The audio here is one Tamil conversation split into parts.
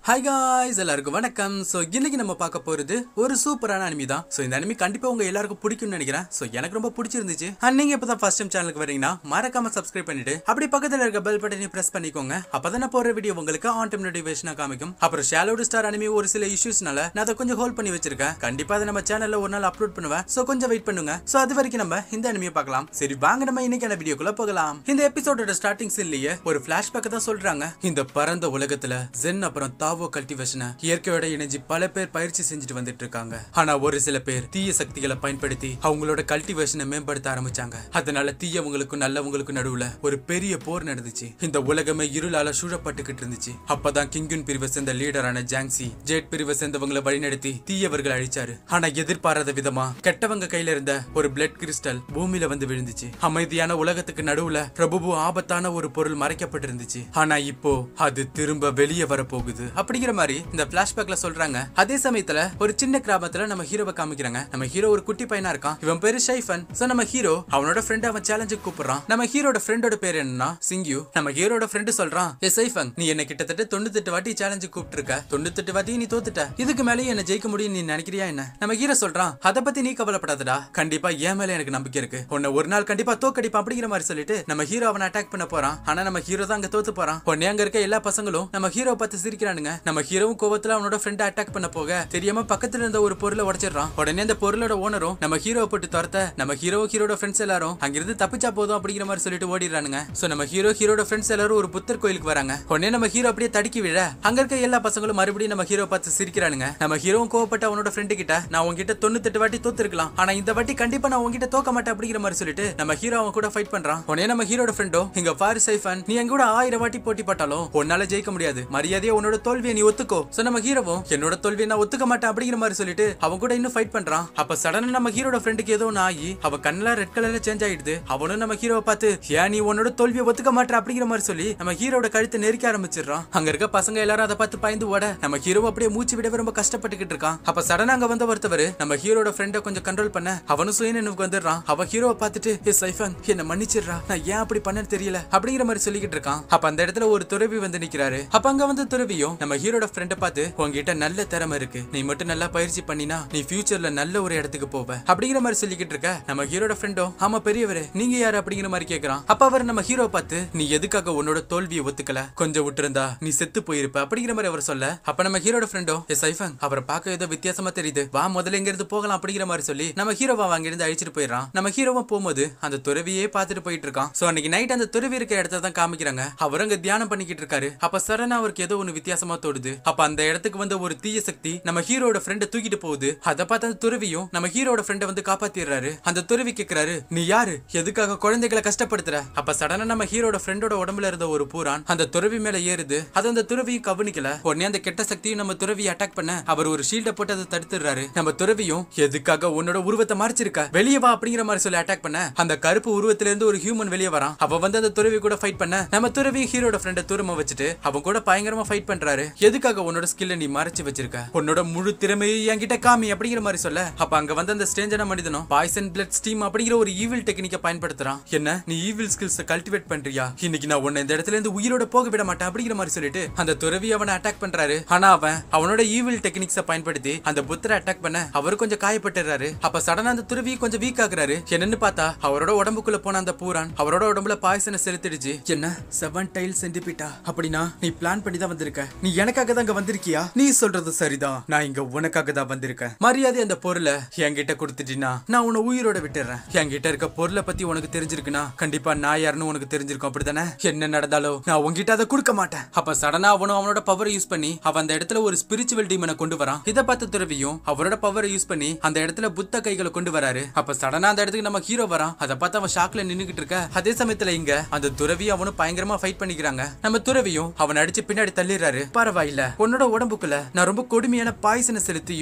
ஹாய் காய்ஸ் எல்லாருக்கும் வணக்கம் ஸோ இன்னைக்கு நம்ம பார்க்க போறது ஒரு சூப்பரான அனிமி தான் ஸோ இந்த அனிமி கண்டிப்பா உங்க எல்லாருக்கும் பிடிக்கும்னு நினைக்கிறேன் ஸோ எனக்கு ரொம்ப பிடிச்சிருந்துச்சு அண்ட் நீங்க இப்போ தான் ஃபர்ஸ்ட் டைம் சேனலுக்கு வரீங்கன்னா மறக்காம சப்ஸ்கிரைப் பண்ணிட்டு அப்படி பக்கத்துல இருக்க பெல் பட்டனை பிரஸ் பண்ணிக்கோங்க அப்பதான் நான் போற வீடியோ உங்களுக்கு ஆன் டைம் நோட்டிஃபிகேஷனா காமிக்கும் அப்புறம் ஷாலோடு ஸ்டார் அனிமி ஒரு சில இஷ்யூஸ்னால நான் அதை கொஞ்சம் ஹோல்ட் பண்ணி வச்சிருக்கேன் கண்டிப்பா அதை நம்ம சேனல்ல ஒரு நாள் அப்லோட் பண்ணுவேன் ஸோ கொஞ்சம் வெயிட் பண்ணுங்க ஸோ அது வரைக்கும் நம்ம இந்த அனிமியை பார்க்கலாம் சரி வாங்க நம்ம இன்னைக்கான வீடியோக்குள்ள போகலாம் இந்த எபிசோடோட ஸ்டார்டிங் சீன்லயே ஒரு பிளாஷ்பேக் தான் சொல்றாங்க இந்த பரந்த உலகத்துல ஜென் அப்புறம் தாவோ கல்டிவேஷனை இயற்கையோட இணைஞ்சு பல பேர் பயிற்சி செஞ்சுட்டு வந்துட்டு இருக்காங்க ஆனா ஒரு சில பேர் தீய சக்திகளை பயன்படுத்தி அவங்களோட கல்டிவேஷனை மேம்படுத்த ஆரம்பிச்சாங்க அதனால தீயவங்களுக்கும் நல்லவங்களுக்கும் நடுவுல ஒரு பெரிய போர் நடந்துச்சு இந்த உலகமே இருளால சூழப்பட்டுக்கிட்டு இருந்துச்சு அப்பதான் கிங்குன் பிரிவை சேர்ந்த லீடரான ஜாங்சி ஜேட் பிரிவை சேர்ந்தவங்களை வழிநடத்தி தீயவர்கள் அழிச்சாரு ஆனா எதிர்பாராத விதமா கெட்டவங்க கையில இருந்த ஒரு பிளட் கிறிஸ்டல் பூமியில வந்து விழுந்துச்சு அமைதியான உலகத்துக்கு நடுவுல பிரபு ஆபத்தான ஒரு பொருள் மறைக்கப்பட்டிருந்துச்சு ஆனா இப்போ அது திரும்ப வெளியே வரப்போகுது அப்படிங்கிற மாதிரி இந்த பிளாஷ்பேக்ல சொல்றாங்க அதே சமயத்துல ஒரு சின்ன கிராமத்துல நம்ம ஹீரோவை காமிக்கிறாங்க நம்ம ஹீரோ ஒரு குட்டி பையனா இருக்கான் இவன் பேரு ஷைஃபன் சோ நம்ம ஹீரோ அவனோட ஃப்ரெண்ட் அவன் சேலஞ்சுக்கு கூப்பிடுறான் நம்ம ஹீரோட ஃப்ரெண்டோட பேர் என்னன்னா சிங்யூ நம்ம ஹீரோட ஃப்ரெண்டு சொல்றான் ஏ சைஃபன் நீ என்ன கிட்டத்தட்ட தொண்ணூத்தெட்டு வாட்டி சேலஞ்சு கூப்பிட்டு இருக்க தொண்ணூத்தெட்டு வாட்டி நீ தோத்துட்ட இதுக்கு மேலேயும் என்ன ஜெயிக்க முடியும் நீ நினைக்கிறியா என்ன நம்ம ஹீரோ சொல்றான் அத பத்தி நீ கவலைப்படாதடா கண்டிப்பா என் மேல எனக்கு நம்பிக்கை இருக்கு உன்னை ஒரு நாள் கண்டிப்பா தோக்கடிப்பான் அப்படிங்கிற மாதிரி சொல்லிட்டு நம்ம ஹீரோ அவனை அட்டாக் பண்ண போறான் ஆனா நம்ம ஹீரோ தான் அங்க தோத்து போறான் உடனே அங்க இருக்க எல்லா பசங்களும் நம்ம ஹீரோ பார்த்து சிரிக்கிறானுங்க நம்ம ஹீரோவும் கோவத்துல அவனோட ஃப்ரெண்ட் அட்டாக் பண்ண போக தெரியாம பக்கத்துல இருந்த ஒரு பொருளை உடைச்சிடுறான் உடனே அந்த பொருளோட ஓனரும் நம்ம ஹீரோவை போட்டு துரத்த நம்ம ஹீரோ ஹீரோட ஃப்ரெண்ட்ஸ் எல்லாரும் அங்கிருந்து தப்பிச்சா போதும் அப்படிங்கிற மாதிரி சொல்லிட்டு ஓடிடுறானுங்க சோ நம்ம ஹீரோ ஹீரோட ஃப்ரெண்ட்ஸ் எல்லாரும் ஒரு புத்தர் கோயிலுக்கு வராங்க உடனே நம்ம ஹீரோ அப்படியே தடுக்கி விழ அங்க இருக்க எல்லா பசங்களும் மறுபடியும் நம்ம ஹீரோ பார்த்து சிரிக்கிறானுங்க நம்ம ஹீரோவும் கோவப்பட்டு அவனோட ஃப்ரெண்டு கிட்ட நான் உங்ககிட்ட தொண்ணூத்தெட்டு வாட்டி தோத்துருக்கலாம் ஆனா இந்த வாட்டி கண்டிப்பா நான் உங்ககிட்ட தோக்க மாட்டேன் அப்படிங்கிற மாதிரி சொல்லிட்டு நம்ம ஹீரோ அவன் கூட ஃபைட் பண்றான் உடனே நம்ம ஹீரோட ஃப்ரெண்டோ இங்க பாரு சைஃபன் நீ எங்க கூட ஆயிரம் வாட்டி போட்டி போட்டாலும் உன்னால ஜெயிக்க முடியாது மரியாதையா உன்னோட தோல்வியை நீ ஒத்துக்கோ சோ நம்ம ஹீரோவும் என்னோட தோல்வியை நான் ஒத்துக்க மாட்டேன் அப்படிங்கிற மாதிரி சொல்லிட்டு அவன் கூட இன்னும் ஃபைட் பண்றான் அப்ப சடனா நம்ம ஹீரோட ஃப்ரெண்டுக்கு ஏதோ ஒன்று ஆகி அவ கண்ணுல ரெட் கலர்ல சேஞ்ச் ஆயிடுது அவனும் நம்ம ஹீரோவை பார்த்து ஏன் நீ உன்னோட தோல்வியை ஒத்துக்க மாட்டே அப்படிங்கிற மாதிரி சொல்லி நம்ம ஹீரோட கழுத்தை நெருக்க ஆரம்பிச்சிடுறான் அங்க இருக்க பசங்க எல்லாரும் அதை பார்த்து பயந்து ஓட நம்ம ஹீரோ அப்படியே மூச்சு விடவே ரொம்ப கஷ்டப்பட்டுக்கிட்டு இருக்கான் அப்ப சடனா அங்க வந்த ஒருத்தவர் நம்ம ஹீரோட ஃப்ரெண்டை கொஞ்சம் கண்ட்ரோல் பண்ண அவனும் சுய நினைவுக்கு வந்துடுறான் அவ ஹீரோவை பார்த்துட்டு ஏ சைஃபன் என்ன மன்னிச்சிடுறா நான் ஏன் அப்படி பண்ணன்னு தெரியல அப்படிங்கிற மாதிரி சொல்லிக்கிட்டு இருக்கான் அப்ப அந்த இடத்துல ஒரு துறவி வந்து நிக்கிறாரு அப்ப அங்க வந்து துறவியும் நம்ம ஹீரோட ஃப்ரெண்டை பார்த்து உங்ககிட்ட நல்ல திறமை இருக்கு நீ மட்டும் நல்லா பயிற்சி பண்ணினா நீ ஃபியூச்சர்ல நல்ல ஒரு இடத்துக்கு போவ அப்படிங்கிற மாதிரி சொல்லிக்கிட்டு இருக்க நம்ம ஹீரோட ஃப்ரெண்டோ ஆமா பெரியவரே நீங்க யாரு அப்படிங்கிற மாதிரி கேக்குறான் அப்ப அவர் நம்ம ஹீரோ பார்த்து நீ எதுக்காக உன்னோட தோல்வியை ஒத்துக்கல கொஞ்சம் விட்டுருந்தா நீ செத்து போயிருப்ப அப்படிங்கிற மாதிரி அவர் சொல்ல அப்ப நம்ம ஹீரோட ஃப்ரெண்டோ எஸ் சைஃபன் அவரை பார்க்க ஏதோ வித்தியாசமா தெரியுது வா முதல்ல இங்க இருந்து போகலாம் அப்படிங்கிற மாதிரி சொல்லி நம்ம ஹீரோவா அங்க இருந்து அழிச்சிட்டு போயிடறான் நம்ம ஹீரோவா போகும்போது அந்த துறவியே பார்த்துட்டு போயிட்டு இருக்கான் சோ அன்னைக்கு நைட் அந்த துறவி இருக்க இடத்த தான் காமிக்கிறாங்க அவர் அங்க தியானம் பண்ணிக்கிட்டு இருக்காரு அப்ப சரணா அவருக்கு ஏதோ ஒண்ணு வித்தியாசமா தோடுது அப்ப அந்த இடத்துக்கு வந்த ஒரு தீய சக்தி நம்ம ஹீரோட ஃப்ரெண்டை தூக்கிட்டு போகுது அதை பார்த்து அந்த துறவியும் நம்ம ஹீரோட ஃப்ரெண்டை வந்து காப்பாத்திடுறாரு அந்த துறவி கேக்குறாரு நீ யாரு எதுக்காக குழந்தைகளை கஷ்டப்படுத்துற அப்ப சடனா நம்ம ஹீரோட ஃப்ரெண்டோட உடம்புல இருந்த ஒரு பூரான் அந்த துறவி மேல ஏறுது அது அந்த துறவியும் கவனிக்கல உடனே அந்த கெட்ட சக்தியும் நம்ம துறவியை அட்டாக் பண்ண அவர் ஒரு ஷீல்ட போட்டு அதை தடுத்துறாரு நம்ம துறவியும் எதுக்காக உன்னோட உருவத்தை மறைச்சிருக்க வெளியே வா அப்படிங்கிற மாதிரி சொல்லி அட்டாக் பண்ண அந்த கருப்பு உருவத்துல இருந்து ஒரு ஹியூமன் வெளியே வரான் அவ வந்து அந்த துறவி கூட ஃபைட் பண்ண நம்ம துறவி ஹீரோட ஃப்ரெண்ட தூரமா வச்சுட்டு அவன் கூட பயங்கரமா ஃபைட் பண்றாரு எதுக்காக உன்னோட ஸ்கில்ல நீ மறைச்சு வச்சிருக்க உன்னோட முழு திறமையை என்கிட்ட காமி அப்படிங்கிற மாதிரி சொல்ல அப்ப அங்க வந்து அந்த ஸ்டேஞ்சான மனிதனும் பாய்சன் பிளட் ஸ்டீம் அப்படிங்கிற ஒரு ஈவில் டெக்னிக்கை பயன்படுத்துறான் என்ன நீ ஈவில் ஸ்கில்ஸ் கல்டிவேட் பண்றியா இன்னைக்கு நான் உன்னை இந்த இடத்துல இருந்து உயிரோட போக விட மாட்டேன் அப்படிங்கிற மாதிரி சொல்லிட்டு அந்த துறவி அவனை அட்டாக் பண்றாரு ஆனா அவன் அவனோட ஈவில் டெக்னிக்ஸ பயன்படுத்தி அந்த புத்தரை அட்டாக் பண்ண அவர் கொஞ்சம் காயப்பட்டுறாரு அப்ப சடனா அந்த துறவி கொஞ்சம் வீக் ஆகுறாரு என்னன்னு பார்த்தா அவரோட உடம்புக்குள்ள போன அந்த பூரான் அவரோட உடம்புல பாய்சனை செலுத்திடுச்சு என்ன செவன் டைல் சென்டிபீட்டா அப்படின்னா நீ பிளான் பண்ணி தான் வந்திருக்க நீ எனக்காக தான் இங்க வந்திருக்கியா நீ சொல்றது சரிதான் நான் இங்க உனக்காக தான் வந்திருக்கேன் மரியாதை அந்த பொருளை என்கிட்ட கொடுத்துட்டீனா நான் உன்னை உயிரோட விட்டுறேன் என்கிட்ட இருக்க பொருளை பத்தி உனக்கு தெரிஞ்சிருக்குன்னா கண்டிப்பா நான் யாருன்னு உனக்கு தெரிஞ்சிருக்கும் அப்படிதானே என்ன நடந்தாலும் நான் உன்கிட்ட அதை கொடுக்க மாட்டேன் அப்ப சடனா அவனும் அவனோட பவரை யூஸ் பண்ணி அவன் அந்த இடத்துல ஒரு ஸ்பிரிச்சுவல் டீமனை கொண்டு வரான் இதை பார்த்த துறவியும் அவரோட பவரை யூஸ் பண்ணி அந்த இடத்துல புத்த கைகளை கொண்டு வராரு அப்ப சடனா அந்த இடத்துக்கு நம்ம ஹீரோ வரான் அதை பார்த்து அவன் ஷாக்ல நின்னுகிட்டு இருக்க அதே சமயத்துல இங்க அந்த துறவி அவனும் பயங்கரமா ஃபைட் பண்ணிக்கிறாங்க நம்ம துறவியும் அவன் அடிச்சு பின்னாடி தள்ளிடுறாரு பரவாயில்ல உன்னோட உடம்புக்குள்ள நான் ரொம்ப கொடுமையான பாய்சனை செலுத்தியும்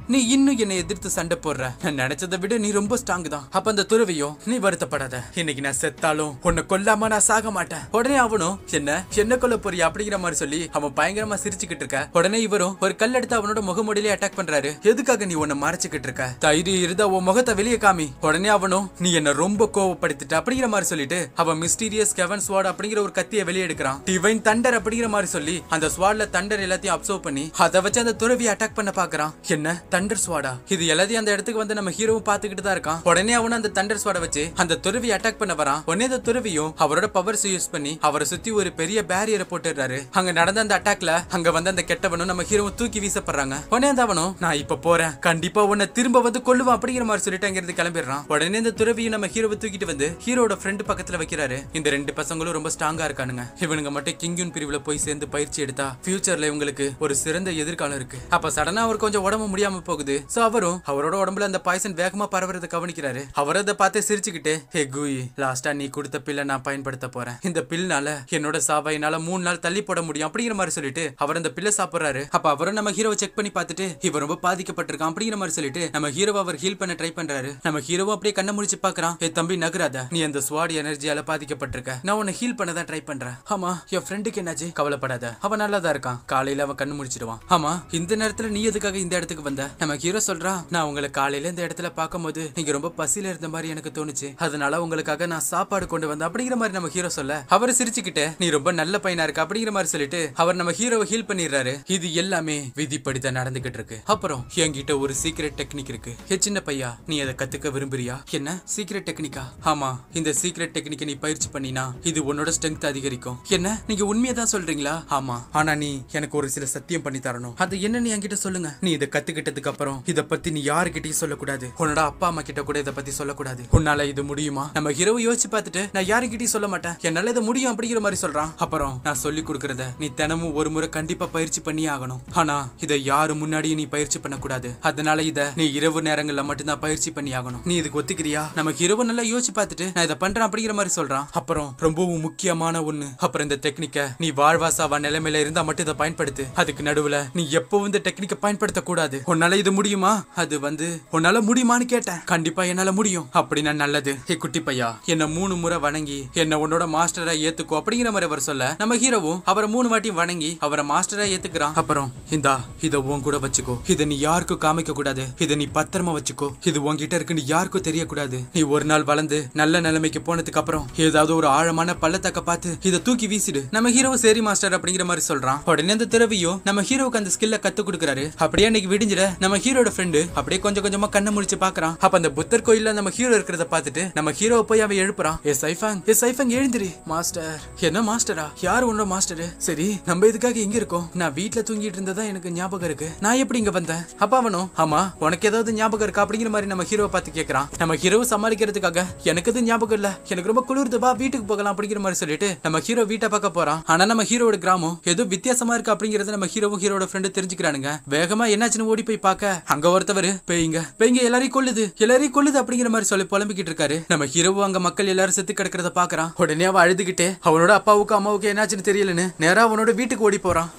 நீ இன்னும் என்னை எதிர்த்து சண்டை போடுற நான் நினைச்சதை விட நீ ரொம்ப ஸ்ட்ராங் தான் அப்ப அந்த துறவியும் நீ வருத்தப்படாத இன்னைக்கு நான் செத்தாலும் உன்னை கொல்லாம நான் சாக மாட்டேன் உடனே அவனும் என்ன என்ன கொல்ல போறியா அப்படிங்கிற மாதிரி சொல்லி அவன் பயங்கரமா சிரிச்சுக்கிட்டு இருக்க உடனே இவரும் ஒரு கல் எடுத்து அவனோட முகமுடியிலே அட்டாக் பண்றாரு எதுக்காக நீ உன்னை மறைச்சுக்கிட்டு இருக்க தைரியம் இருந்தா உன் முகத்தை வெளியே காமி உடனே அவனும் நீ என்ன ரொம்ப கோவப்படுத்திட்ட அப்படிங்கிற மாதிரி சொல்லிட்டு அவன் மிஸ்டீரியஸ் கெவன் ஸ்வாட் அப்படிங்கிற ஒரு கத்தியை வெளியே எடுக்கிறான் டிவைன் தண்டர் அப்படிங்கிற மாதிரி சொல்லி அந்த ஸ்வாட்ல தண்டர் எல்லாத்தையும் அப்சர்வ் பண்ணி அதை வச்சு அந்த துறவியை அட்டாக் பண்ண பாக்குறான் என்ன தண்டர் ஸ்வாடா இது எல்லாத்தையும் அந்த இடத்துக்கு வந்து நம்ம ஹீரோவும் பாத்துக்கிட்டு தான் இருக்கான் உடனே அவன் அந்த தண்டர் ஸ்வாட வச்சு அந்த துறவி அட்டாக் பண்ண வரான் உடனே அந்த துறவியும் அவரோட பவர்ஸ் யூஸ் பண்ணி அவரை சுத்தி ஒரு பெரிய பேரியரை போட்டுறாரு அங்க நடந்த அந்த அட்டாக்ல அங்க வந்து அந்த கெட்டவனும் நம்ம ஹீரோவும் தூக்கி வீசப்படுறாங்க உடனே அந்த அவனும் நான் இப்ப போறேன் கண்டிப்பா உன்னை திரும்ப வந்து கொல்லுவான் அப்படிங்கிற மாதிரி சொல்லிட்டு அங்க இருந்து கிளம்பிடுறான் உடனே இந்த துறவியும் நம்ம ஹீரோவை தூக்கிட்டு வந்து ஹீரோட ஃப்ரெண்ட் பக்கத்துல வைக்கிறாரு இந்த ரெண்டு பசங்களும் ரொம்ப ஸ்ட்ராங்கா இருக்கானுங்க இவனுங்க மட்டும் கிங்யூன் பிரிவுல போய் சேர்ந்து பயிற்சி எடுத்தா ஃபியூச்சர்ல இவங்களுக்கு ஒரு சிறந்த எதிர்காலம் இருக்கு அப்ப சடனா அவர் கொஞ்சம் உடம்பு முடியாம போகுது சோ அவரும் அவரோட உடம்புல அந்த பாய்சன் வேகமா பரவுறத கவனிக்கிறாரு அவர் அதை பார்த்து சிரிச்சுக்கிட்டு ஹே குயி லாஸ்டா நீ கொடுத்த பில்லை நான் பயன்படுத்த போறேன் இந்த பில்னால என்னோட சாவை என்னால மூணு நாள் தள்ளி போட முடியும் அப்படிங்கிற மாதிரி சொல்லிட்டு அவர் அந்த பில்லை சாப்பிடுறாரு அப்ப அவரும் நம்ம ஹீரோவை செக் பண்ணி பார்த்துட்டு இவர் ரொம்ப பாதிக்கப்பட்டிருக்கான் அப்படிங்கிற மாதிரி சொல்லிட்டு நம்ம ஹீரோவை அவர் ஹீல் பண்ண ட்ரை பண்றாரு நம்ம ஹீரோவை அப்படியே கண்ண முடிச்சு பாக்குறான் ஏ தம்பி நகராத நீ அந்த ஸ்வாட் எனர்ஜியால பாதிக்கப்பட்டிருக்க நான் உன்னை ஹீல் பண்ண தான் ட்ரை பண்றேன் ஆமா என் ஃப்ரெண்டுக்கு என்னாச்சு கவலைப்படாத அவன் நல்லா தான் இருக்கான் காலையில அவன் கண்ணு முடிச்சிடுவான் ஆமா இந்த நேரத்துல நீ எதுக்காக இந்த இடத்துக்கு வந்த நம்ம ஹீரோ சொல்றான் நான் உங்களை காலையில இந்த இடத்துல பார்க்கும்போது நீங்க ரொம்ப பசியில இருந்த மாதிரி எனக்கு தோணுச்சு அதனால உங்களுக்காக நான் சாப்பாடு கொண்டு வந்தேன் அப்படிங்கிற மாதிரி நம்ம ஹீரோ சொல்ல அவர் சிரிச்சுக்கிட்டு நீ ரொம்ப நல்ல பையனா இருக்க அப்படிங்கிற மாதிரி சொல்லிட்டு அவர் நம்ம ஹீரோவை ஹீல் பண்ணிடுறாரு இது எல்லாமே விதிப்படி தான் நடந்துகிட்டு இருக்கு அப்புறம் என்கிட்ட ஒரு சீக்ரெட் டெக்னிக் இருக்கு ஏ சின்ன பையா நீ அதை கத்துக்க விரும்புறியா என்ன சீக்ரெட் டெக்னிக்கா ஆமா இந்த சீக்ரெட் டெக்னிக்கை நீ பயிற்சி பண்ணினா இது உன்னோட ஸ்ட்ரென்த் அதிகரிக்கும் என்ன நீங்க உண்மையை தான் சொல்றீங்களா ஆமா ஆனா நீ எனக்கு ஒரு சில சத்தியம் பண்ணி தரணும் அது என்னன்னு என்கிட்ட சொல்லுங்க நீ இதை கத்துக்கிட்டதுக்கு அப்புறம் இத பத்தி நீ யாருக்கிட்டையும் சொல்லக்கூடாது உன்னோட அப்பா அம்மா கிட்ட கூட இதை பத்தி சொல்லக்கூடாது உன்னால இது முடியுமா நம்ம ஹீரோவை யோசிச்சு பார்த்துட்டு நான் யாருக்கிட்டையும் சொல்ல மாட்டேன் என்னால இது முடியும் அப்படிங்கிற மாதிரி சொல்றான் அப்புறம் நான் சொல்லி கொடுக்கறத நீ தினமும் ஒரு முறை கண்டிப்பா பயிற்சி பண்ணி ஆகணும் ஆனா இதை யாரு முன்னாடியும் நீ பயிற்சி பண்ணக்கூடாது அதனால இத நீ இரவு நேரங்கள்ல மட்டும்தான் பயிற்சி பண்ணி ஆகணும் நீ இதுக்கு ஒத்துக்கிறியா நம்ம ஹீரோவை நல்லா யோசிச்சு பார்த்துட்டு நான் இதை பண்றேன் அப்படிங்கிற மாதிரி சொல்றான் அப்புறம் ரொம்பவும் முக்கியமான ஒண்ணு அப்புறம் இந்த டெக்னிக்க நீ வாழ்வாசாவா நிலைமையில இருந்தா மட்டும் இதை பயன்படுத்து அதுக்கு நடுவுல நீ எப்பவும் இந்த டெக்னிக்க பயன்படுத்த கூடாது உன்னால இது முடியுமா அது வந்து உன்னால முடியுமான்னு கேட்டேன் கண்டிப்பா என்னால முடியும் அப்படின்னா நல்லது ஹே குட்டி பையா என்ன மூணு முறை வணங்கி என்ன உன்னோட மாஸ்டரா ஏத்துக்கோ அப்படிங்கிற மாதிரி அவர் சொல்ல நம்ம ஹீரோவும் அவரை மூணு வாட்டி வணங்கி அவரை மாஸ்டரா ஏத்துக்கிறான் அப்புறம் இந்தா இத உன் கூட வச்சுக்கோ இத நீ யாருக்கும் காமிக்க கூடாது இத நீ பத்திரமா வச்சுக்கோ இது உன்கிட்ட இருக்குன்னு யாருக்கும் தெரியக்கூடாது நீ ஒரு நாள் வளர்ந்து நல்ல நிலைமைக்கு போனதுக்கு அப்புறம் ஏதாவது ஒரு ஆழமான பள்ளத்தக்க பார்த்து இத தூக்கி வீசிடு நம்ம ஹீரோ சரி மாஸ்டர் அப்படிங்கிற மாதிரி சொல்றான் உடனே அந்த திரவியும் நம்ம ஹீரோவுக்கு அந்த ஸ்கில்ல கத்து கொடுக்குறாரு அப்படியே அன்னைக்கு விடிஞ்சிட நம்ம ஹீரோட ஃப்ரெண்டு அப்படியே கொஞ்சம் கொஞ்சமா கண்ணை முடிச்சு பாக்குறான் அப்ப அந்த புத்தர் கோயில்ல நம்ம ஹீரோ இருக்கிறத பார்த்துட்டு நம்ம ஹீரோவை போய் அவன் எழுப்புறான் ஏ சைஃபாங் ஏ சைஃபாங் எழுந்திரி மாஸ்டர் என்ன மாஸ்டரா யார் உன்னோட மாஸ்டர் சரி நம்ம இதுக்காக எங்க இருக்கோம் நான் வீட்ல தூங்கிட்டு இருந்ததா எனக்கு ஞாபகம் இருக்கு நான் எப்படி இங்க வந்தேன் அப்ப அவனும் ஆமா உனக்கு ஏதாவது ஞாபகம் இருக்கா அப்படிங்கிற மாதிரி நம்ம ஹீரோவை பார்த்து கேக்குறான் நம்ம ஹீரோவை சமாளிக்கிறதுக்காக எனக்கு எதுவும் ஞாபகம் இல்ல எனக்கு ரொம்ப குளிர்து பா வீட்டுக்கு போகலாம் அப்படிங்கிற மாதிரி சொல்லிட்டு நம்ம ஹீரோ வீட்டை பார்க்க போறான் ஆனா நம்ம ஹீரோட கிராமம் ஏதோ வித்தியாசமா இருக்கு அப்படிங்கறத நம்ம ஹீரோவும் ஹீரோட ஃப்ரெண்டு தெரிஞ்சுக்கிறானுங்க வேகமா என்னாச்சுன்னு ஓடி போய் பார்க்க அங்க ஒருத்தவர் பேய்ங்க பேய்ங்க எல்லாரையும் கொல்லுது எல்லாரையும் கொல்லுது அப்படிங்கிற மாதிரி சொல்லி புலம்பிக்கிட்டு இருக்காரு நம்ம ஹீரோவும் அங்க மக்கள் எல்லாரும் செத்து கிடக்கிறத பாக்குறான் உடனே அவன் அழுதுகிட்டே அவனோட அப்பாவுக்கு அம்மாவுக்கு என்னாச்சுன்னு தெரியலன்னு நேரா அவனோட வீட்டுக்கு ஓடி போறான்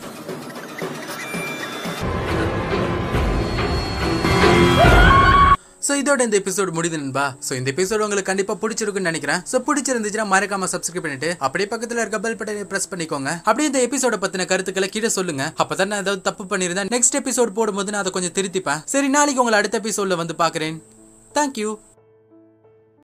ஸோ இதோட இந்த எபிசோடு முடியுது நண்பா ஸோ இந்த எபிசோடு உங்களுக்கு கண்டிப்பா பிடிச்சிருக்குன்னு நினைக்கிறேன் ஸோ பிடிச்சிருந்துச்சுன்னா மறக்காம சப்ஸ்கிரைப் பண்ணிட்டு அப்படியே பக்கத்துல இருக்க பெல் பட்டனை பிரஸ் பண்ணிக்கோங்க அப்படியே இந்த எபிசோட பத்தின கருத்துக்களை கீழே சொல்லுங்க அப்பதான் நான் ஏதாவது தப்பு பண்ணியிருந்தேன் நெக்ஸ்ட் எபிசோட் போடும்போது நான் அதை கொஞ்சம் திருத்திப்பேன் சரி நாளைக்கு உங்களை அடுத்த எபிசோட்ல வந்து பாக்குறேன் தேங்க்யூ